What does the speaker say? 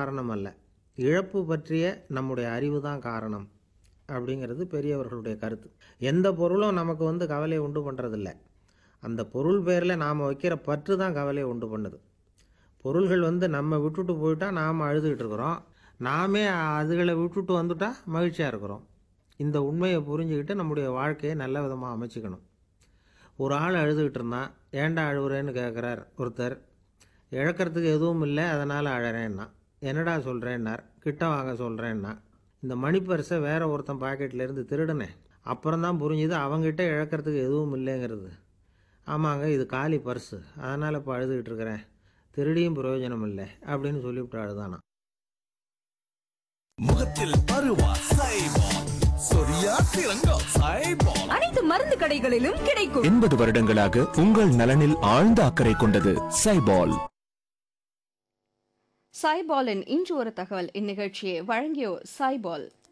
காரணம் அல்ல இழப்பு பற்றிய நம்முடைய அறிவு தான் காரணம் அப்படிங்கிறது பெரியவர்களுடைய கருத்து எந்த பொருளும் நமக்கு வந்து கவலையை உண்டு பண்ணுறதில்ல அந்த பொருள் பேரில் நாம் வைக்கிற பற்று தான் கவலையை உண்டு பண்ணுது பொருள்கள் வந்து நம்ம விட்டுட்டு போயிட்டா நாம் அழுதுகிட்டு இருக்கிறோம் நாமே அதுகளை விட்டுட்டு வந்துட்டா மகிழ்ச்சியாக இருக்கிறோம் இந்த உண்மையை புரிஞ்சுக்கிட்டு நம்முடைய வாழ்க்கையை நல்ல விதமாக அமைச்சிக்கணும் ஒரு ஆள் அழுதுகிட்டு இருந்தான் ஏன்டா அழுகுறேன்னு கேட்குறார் ஒருத்தர் இழக்கிறதுக்கு எதுவும் இல்லை அதனால் அழறேன்னா என்னடா சொல்கிறேன்னார் கிட்ட வாங்க சொல்கிறேன்னா இந்த மணி பர்ஸை வேற ஒருத்தன் பாக்கெட்லேருந்து திருடினேன் அப்புறம் தான் புரிஞ்சுது அவங்ககிட்ட இழக்கிறதுக்கு எதுவும் இல்லைங்கிறது ஆமாங்க இது காலி பர்ஸு அதனால் இப்போ அழுதுகிட்டு இருக்கிறேன் திருடியும் பிரயோஜனம் இல்லை அப்படின்னு சொல்லிவிட்டு அழுதானா முகத்தில் பருவா சைபால் சொரியா திரங்கா சைபால் அனைத்து மருந்து கடைகளிலும் கிடைக்கும் எண்பது வருடங்களாக உங்கள் நலனில் ஆழ்ந்த அக்கறை கொண்டது சைபால் சாய்பாலின் இன்று ஒரு தகவல் இந்நிகழ்ச்சியை வழங்கியோர் சாய்பால்